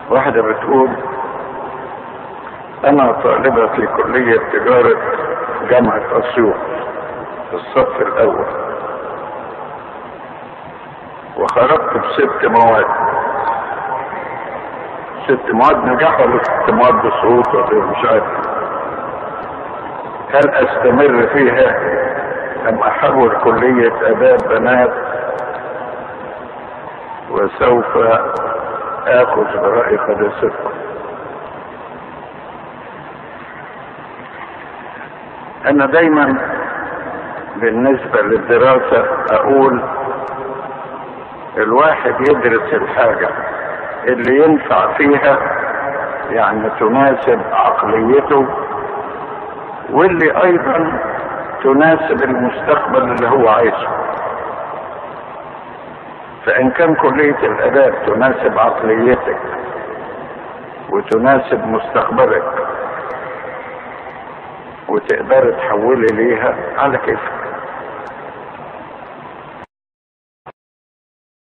واحدة بتقول أنا طالبة في كلية تجارة جامعة أسيوط في الصف الأول وخرجت بست مواد ست مواد نجاح ولا ست مواد بسقوط ولا مش عارف هل استمر فيها ام احول كلية اداب بنات وسوف اخذ برأي قداستكم انا دايما بالنسبة للدراسة اقول الواحد يدرس الحاجة اللي ينفع فيها يعني تناسب عقليته واللي ايضا تناسب المستقبل اللي هو عايزه فان كان كلية الاداب تناسب عقليتك وتناسب مستقبلك وتقدر تحولي ليها على كيفك